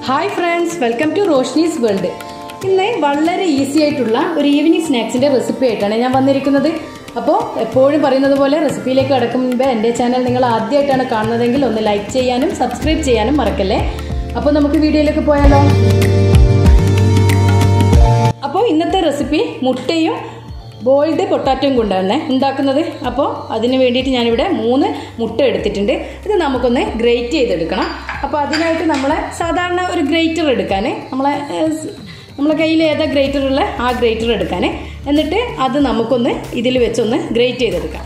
hi friends welcome to Roshni's world ഇന്ന് വളരെ easy ആയിട്ടുള്ള ഒരു ഈവനിങ് സ്നാക്സിൻ്റെ റെസിപ്പി ആയിട്ടാണ് ഞാൻ വന്നിരിക്കുന്നത് അപ്പോൾ എപ്പോഴും പറയുന്നത് പോലെ റെസിപ്പിയിലേക്ക് കടക്കും മുമ്പേ എൻ്റെ ചാനൽ നിങ്ങൾ ആദ്യമായിട്ടാണ് കാണുന്നതെങ്കിൽ ഒന്ന് ലൈക്ക് ചെയ്യാനും സബ്സ്ക്രൈബ് ചെയ്യാനും മറക്കല്ലേ അപ്പോൾ നമുക്ക് വീഡിയോയിലേക്ക് പോയാലോ അപ്പോൾ ഇന്നത്തെ റെസിപ്പി മുട്ടയും ബോയിൽഡ് പൊട്ടാറ്റോയും കൊണ്ടാണ് ഉണ്ടാക്കുന്നത് അപ്പോൾ അതിന് വേണ്ടിയിട്ട് ഞാനിവിടെ മൂന്ന് മുട്ട എടുത്തിട്ടുണ്ട് ഇത് നമുക്കൊന്ന് ഗ്രേറ്റ് ചെയ്തെടുക്കണം അപ്പോൾ അതിനായിട്ട് നമ്മളെ സാധാരണ ഒരു ഗ്രേറ്റർ എടുക്കാൻ നമ്മളെ ഏഹ്, സ്- നമ്മളെ കയ്യിൽ ഏതാ ഗ്രേറ്റർ ഉള്ള ആ ഗ്രേറ്റർ എടുക്കാൻ എന്നിട്ട് അത് നമുക്കൊന്ന് ഇതിൽ വെച്ചൊന്ന് ഗ്രേറ്റ് ചെയ്തെടുക്കാം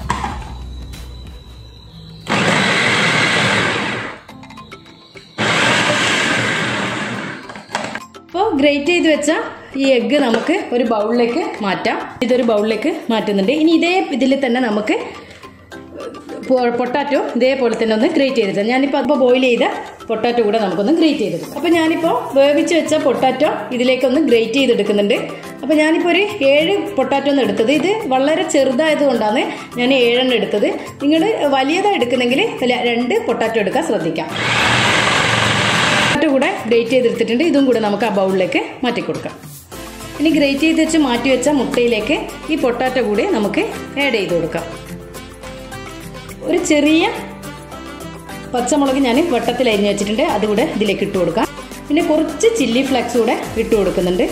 അപ്പോൾ ഗ്രേറ്റ് ചെയ്ത് വെച്ച ഈ എഗ്ഗ് നമുക്ക് ഒരു ബൗളിലേക്ക് മാറ്റാം ഇതൊരു ബൗളിലേക്ക് മാറ്റുന്നുണ്ട് ഇനി ഇതേ ഇതിൽ തന്നെ നമുക്ക് പൊ- പൊട്ടാറ്റോ ഇതേപോലെ തന്നെ ഒന്ന് ഗ്രേറ്റ് ചെയ്തെടുക്കാം ഞാനിപ്പോൾ അപ്പോൾ ബോയിൽ ചെയ്ത പൊട്ടാറ്റോ കൂടെ നമുക്കൊന്ന് ഗ്രേറ്റ് ചെയ്തെടുക്കാം അപ്പോൾ ഞാനിപ്പോൾ വേവിച്ച് വെച്ച പൊട്ടാറ്റോ ഇതിലേക്കൊന്ന് ഗ്രേറ്റ് ചെയ്തെടുക്കുന്നുണ്ട് അപ്പോൾ ഞാനിപ്പോൾ ഒരു ഏഴ് പൊട്ടാറ്റോ ഒന്ന് എടുത്തത് ഇത് വളരെ ചെറുതായത് കൊണ്ടാണ് ഞാൻ ഏഴെണ്ണം എടുത്തത് നിങ്ങൾ വലിയതാണ് എടുക്കുന്നെങ്കിൽ ല- രണ്ട് പൊട്ടാറ്റോ എടുക്കാൻ ശ്രദ്ധിക്കാം പൊട്ടാറ്റോ കൂടെ ഗ്രേറ്റ് ചെയ്തെടുത്തിട്ടുണ്ട് ഇതും കൂടെ നമുക്ക് ആ ബൗളിലേക്ക് മാറ്റി കൊടുക്കാം ഇനി ഗ്രേറ്റ് ചെയ്ത് വെച്ച് മാറ്റി വെച്ച മുട്ടയിലേക്ക് ഈ പൊട്ടാറ്റോ കൂടി നമുക്ക് ആഡ് ചെയ്ത് കൊടുക്കാം ഒരു ചെറിയ പച്ചമുളക് ഞാൻ വട്ടത്തിൽ അരിഞ്ഞ് വെച്ചിട്ടുണ്ട് അതുകൂടെ ഇതിലേക്ക് ഇട്ട് കൊടുക്കാം പിന്നെ കുറച്ച് ചില്ലി ഫ്ലെക്സ് കൂടെ ഇട്ട് കൊടുക്കുന്നുണ്ട്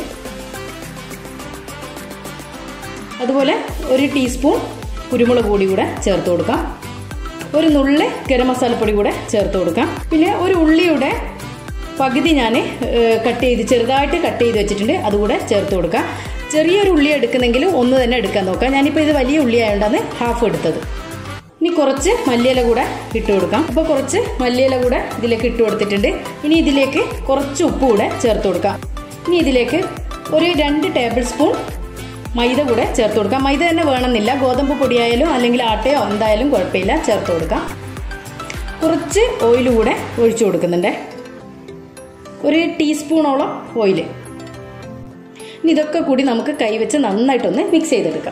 അതുപോലെ ഒരു ടീസ്പൂൺ കുരുമുളക് പൊടി കൂടെ ചേർത്ത് കൊടുക്കാം ഒരു നുള്ളി ഗരം മസാലപ്പൊടി കൂടെ ചേർത്ത് കൊടുക്കാം പിന്നെ ഒരു ഉള്ളിയുടെ പകുതി ഞാൻ കട്ട് ചെയ്ത് ചെറുതായിട്ട് കട്ട് ചെയ്ത് വെച്ചിട്ടുണ്ട് അതുകൂടെ ചേർത്ത് കൊടുക്കാം ചെറിയൊരു ഉള്ളി എടുക്കുന്നെങ്കിൽ ഒന്ന് തന്നെ എടുക്കാൻ നോക്കാം ഞാനിപ്പോൾ ഇത് വലിയ ഉള്ളി ആയതുകൊണ്ടാണ് ഹാഫ് എടുത്തത് ഇനി കുറച്ച് മല്ലിയില കൂടെ ഇട്ട് കൊടുക്കാം അപ്പോൾ കുറച്ച് മല്ലിയില കൂടെ ഇതിലേക്ക് ഇട്ട് കൊടുത്തിട്ടുണ്ട് ഇനി ഇതിലേക്ക് കുറച്ച് ഉപ്പ് കൂടെ ചേർത്ത് കൊടുക്കാം ഇനി ഇതിലേക്ക് ഒരു രണ്ട് ടേബിൾ സ്പൂൺ മൈദ കൂടെ ചേർത്ത് കൊടുക്കാം മൈദ തന്നെ വേണമെന്നില്ല ഗോതമ്പ് പൊടിയായാലും അല്ലെങ്കിൽ ആട്ടയോ എന്തായാലും കുഴപ്പമില്ല ചേർത്ത് കൊടുക്കാം കുറച്ച് ഓയിൽ കൂടെ ഒഴിച്ചു കൊടുക്കുന്നുണ്ട് ഒരു ടീസ്പൂണോളം ഓയിൽ ഇനി ഇതൊക്കെ കൂടി നമുക്ക് കൈവച്ച് നന്നായിട്ടൊന്ന് മിക്സ് ചെയ്തെടുക്കാം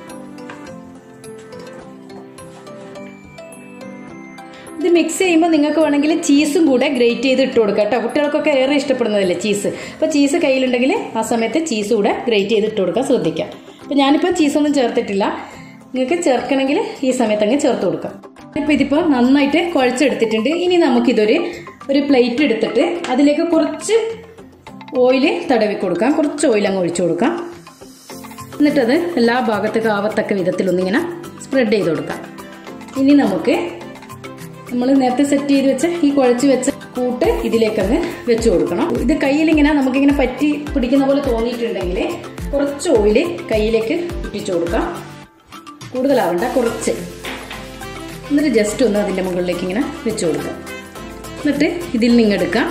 ഇത് മിക്സ് ചെയ്യുമ്പോൾ നിങ്ങൾക്ക് വേണമെങ്കിൽ ചീസും കൂടെ ഗ്രേറ്റ് ചെയ്ത് ഇട്ട് കൊടുക്കാം കേട്ടോ കുട്ടികൾക്കൊക്കെ ഏറെ ഇഷ്ടപ്പെടുന്നതല്ലേ ചീസ് അപ്പോൾ ചീസ് കയ്യിലുണ്ടെങ്കിൽ ആ സമയത്ത് ചീസ് കൂടെ ഗ്രേറ്റ് ചെയ്ത് ഇട്ട് കൊടുക്കാൻ ശ്രദ്ധിക്കാം അപ്പോൾ ഞാനിപ്പോൾ ചീസൊന്നും ചേർത്തിട്ടില്ല നിങ്ങൾക്ക് ചേർക്കണമെങ്കിൽ ഈ സമയത്ത് അങ്ങ് ചേർത്ത് കൊടുക്കാം ഇപ്പോൾ ഇതിപ്പോൾ നന്നായിട്ട് കുഴച്ചെടുത്തിട്ടുണ്ട് ഇനി നമുക്കിതൊരു ഒരു പ്ലേറ്റ് എടുത്തിട്ട് അതിലേക്ക് കുറച്ച് ഓയിൽ തടവി കൊടുക്കാം കുറച്ച് ഓയിൽ അങ്ങ് ഒഴിച്ചു കൊടുക്കാം എന്നിട്ടത് എല്ലാ ഭാഗത്തേക്ക് ആവത്തക്ക വിധത്തിലൊന്നിങ്ങനെ സ്പ്രെഡ് ചെയ്ത് കൊടുക്കാം ഇനി നമുക്ക് നമ്മൾ നേരത്തെ സെറ്റ് ചെയ്ത് വെച്ച ഈ കുഴച്ച് വെച്ച കൂട്ട് ഇതിലേക്കങ്ങ് വെച്ച് കൊടുക്കണം ഇത് കയ്യിലിങ്ങനെ നമുക്കിങ്ങനെ പറ്റി പിടിക്കുന്ന പോലെ തോന്നിയിട്ടുണ്ടെങ്കിൽ കുറച്ച് ഓയിൽ കയ്യിലേക്ക് ഇട്ടിച്ചു കൊടുക്കാം കൂടുതലാവണ്ട കുറച്ച് എന്നിട്ട് ജസ്റ്റ് ഒന്ന് അതിൻ്റെ മുകളിലേക്ക് ഇങ്ങനെ വെച്ച് കൊടുക്കാം എന്നിട്ട് ഇതിൽ നിന്ന് എടുക്കാം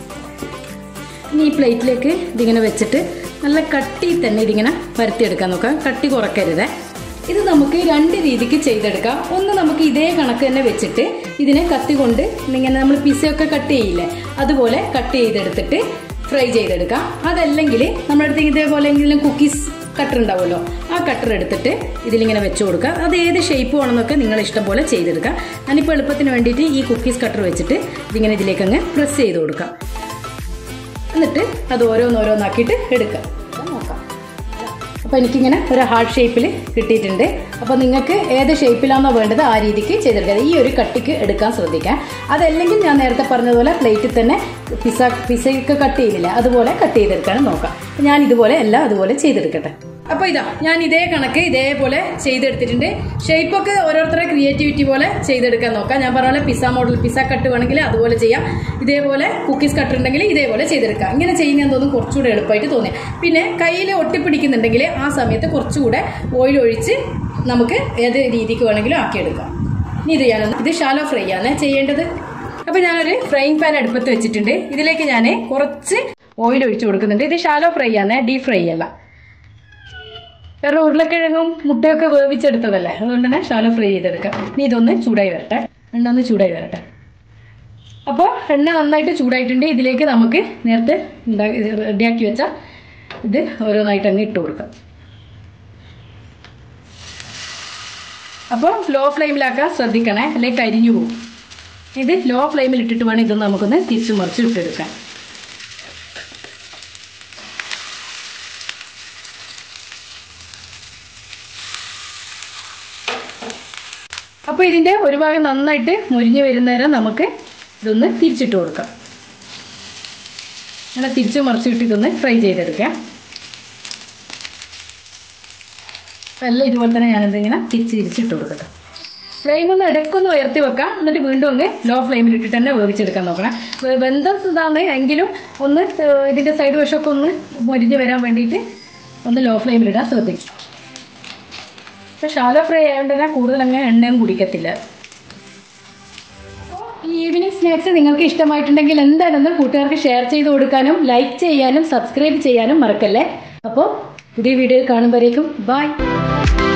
ഇനി ഈ പ്ലേറ്റിലേക്ക് ഇതിങ്ങനെ വെച്ചിട്ട് നല്ല കട്ടി തന്നെ ഇതിങ്ങനെ പരത്തിയെടുക്കാൻ നോക്കാം കട്ടി കുറക്കരുത് ഇത് നമുക്ക് രണ്ട് രീതിക്ക് ചെയ്തെടുക്കാം ഒന്ന് നമുക്ക് ഇതേ കണക്ക് തന്നെ വെച്ചിട്ട് ഇതിനെ കത്തി കൊണ്ട് ഇങ്ങനെ നമ്മൾ പിസയൊക്കെ കട്ട് ചെയ്യില്ലേ അതുപോലെ കട്ട് ചെയ്തെടുത്തിട്ട് ഫ്രൈ ചെയ്തെടുക്കാം അതല്ലെങ്കിൽ നമ്മുടെ അടുത്ത് ഇതേപോലെ എന്തെങ്കിലും കുക്കീസ് കട്ടർ ഉണ്ടാവുമല്ലോ ആ കട്ടർ എടുത്തിട്ട് ഇതിലിങ്ങനെ വെച്ച് കൊടുക്കുക അത് ഏത് ഷേപ്പ് വേണമെന്നൊക്കെ നിങ്ങൾ ഇഷ്ടം പോലെ ചെയ്തെടുക്കാം ഞാനിപ്പോൾ എളുപ്പത്തിന് വേണ്ടിയിട്ട് ഈ കുക്കീസ് കട്ടർ വെച്ചിട്ട് ഇതിങ്ങനെ ഇതിലേക്ക് അങ്ങ് പ്രസ് ചെയ്ത് കൊടുക്കാം എന്നിട്ട് അത് ഓരോന്നോരോന്നാക്കിയിട്ട് എടുക്കാം നോക്കാം അപ്പോൾ എനിക്കിങ്ങനെ ഒരു ഹാർട്ട് ഷേപ്പിൽ കിട്ടിയിട്ടുണ്ട് അപ്പോൾ നിങ്ങൾക്ക് ഏത് ഷേപ്പിലാണോ വേണ്ടത് ആ രീതിക്ക് ചെയ്തെടുക്കാം ഈ ഒരു കട്ടിക്ക് എടുക്കാൻ ശ്രദ്ധിക്കാം അതല്ലെങ്കിൽ ഞാൻ നേരത്തെ പറഞ്ഞതുപോലെ പ്ലേറ്റിൽ തന്നെ പിസ പിസയൊക്കെ കട്ട് ചെയ്തില്ല അതുപോലെ കട്ട് ചെയ്തെടുക്കാനും നോക്കാം അപ്പോൾ ഞാൻ ഇതുപോലെ എല്ലാം അതുപോലെ ചെയ്തെടുക്കട്ടെ അപ്പോൾ ഇതാ ഞാൻ ഇതേ കണക്ക് ഇതേപോലെ ചെയ്തെടുത്തിട്ടുണ്ട് ഷേപ്പൊക്കെ ഓരോരുത്തരുടെ ക്രിയേറ്റിവിറ്റി പോലെ ചെയ്തെടുക്കാൻ നോക്കാം ഞാൻ പറഞ്ഞ പോലെ പിസ്സ മോഡൽ പിസ്സ കട്ട് വേണമെങ്കിൽ അതുപോലെ ചെയ്യാം ഇതേപോലെ കുക്കീസ് കട്ട് ഉണ്ടെങ്കിൽ ഇതേപോലെ ചെയ്തെടുക്കാം ഇങ്ങനെ ചെയ്യുന്ന തോന്നും കുറച്ചുകൂടെ എളുപ്പമായിട്ട് തോന്നി പിന്നെ കയ്യിൽ ഒട്ടിപ്പിടിക്കുന്നുണ്ടെങ്കിൽ ആ സമയത്ത് കുറച്ചുകൂടെ ഓയിൽ ഒഴിച്ച് നമുക്ക് ഏത് രീതിക്ക് വേണമെങ്കിലും ആക്കിയെടുക്കാം ഇനി ഇത് ഞാനൊന്ന് ഇത് ഷാലോ ഫ്രൈ ആണ് ചെയ്യേണ്ടത് അപ്പോൾ ഞാനൊരു ഫ്രൈങ് പാൻ അടുപ്പത്ത് വെച്ചിട്ടുണ്ട് ഇതിലേക്ക് ഞാൻ കുറച്ച് ഓയിൽ ഒഴിച്ച് കൊടുക്കുന്നുണ്ട് ഇത് ഷാലോ ഫ്രൈ ആണ് ഡീപ് ഫ്രൈ അല്ല കാരണം ഉരുളക്കിഴങ്ങും മുട്ടയൊക്കെ വേവിച്ചെടുത്തതല്ലേ അതുകൊണ്ട് തന്നെ ഷാലോ ഫ്രൈ ചെയ്തെടുക്കാം ഇനി ഇതൊന്ന് ചൂടായി വരട്ടെ എണ്ണ ഒന്ന് ചൂടായി വരട്ടെ അപ്പോൾ എണ്ണ നന്നായിട്ട് ചൂടായിട്ടുണ്ട് ഇതിലേക്ക് നമുക്ക് നേരത്തെ ഉണ്ടാക്കി റെഡിയാക്കി വെച്ച ഇത് ഓരോന്നായിട്ട് അങ്ങ് ഇട്ട് കൊടുക്കാം അപ്പോൾ ലോ ഫ്ലെയിമിലാക്കാൻ ശ്രദ്ധിക്കണേ അല്ലെങ്കിൽ കരിഞ്ഞു പോകും ഇത് ലോ ഫ്ലെയിമിൽ ഇട്ടിട്ട് വേണം ഇതൊന്ന് നമുക്കൊന്ന് തിരിച്ചു മറിച്ച് ഇട്ടെടുക്കാൻ അപ്പോൾ ഇതിൻ്റെ ഒരു ഭാഗം നന്നായിട്ട് മുരിഞ്ഞ് വരുന്നേരം നമുക്ക് ഇതൊന്ന് തിരിച്ചിട്ട് കൊടുക്കാം അങ്ങനെ തിരിച്ച് മറിച്ചിട്ട് ഇതൊന്ന് ഫ്രൈ ചെയ്തെടുക്കാം അപ്പോൾ എല്ലാം ഇതുപോലെ തന്നെ ഞാനിതിങ്ങനെ തിരിച്ച് തിരിച്ചിട്ട് കൊടുക്കട്ടെ ഫ്ലെയിം ഒന്ന് ഇടയ്ക്കൊന്ന് ഉയർത്തി വെക്കാം എന്നിട്ട് വീണ്ടും അങ്ങ് ലോ ഫ്ലെയിമിൽ ഇട്ടിട്ട് തന്നെ വേവിച്ചെടുക്കാൻ നോക്കണം വെ- വെന്തം ഇതാണ് എങ്കിലും ഒന്ന് ഏഹ്, ഇതിൻ്റെ സൈഡ് വശമൊക്കെ ഒന്ന് മൊരിഞ്ഞ് വരാൻ വേണ്ടിയിട്ട് ഒന്ന് ലോ ഫ്ലെയിമിലിടാൻ ശ്രദ്ധിക്കും ഇപ്പോൾ ഷാലോ ഫ്രൈ ആയതുകൊണ്ട് തന്നെ കൂടുതൽ അങ്ങനെ എണ്ണയും കുടിക്കത്തില്ല ഈ ഈവനിങ് സ്നാക്സ് നിങ്ങൾക്ക് ഇഷ്ടമായിട്ടുണ്ടെങ്കിൽ എന്താണെന്ന് കൂട്ടുകാർക്ക് ഷെയർ ചെയ്ത് കൊടുക്കാനും ലൈക്ക് ചെയ്യാനും സബ്സ്ക്രൈബ് ചെയ്യാനും മറക്കല്ലേ അപ്പോൾ പുതിയ വീഡിയോ കാണുമ്പോഴേക്കും ബൈ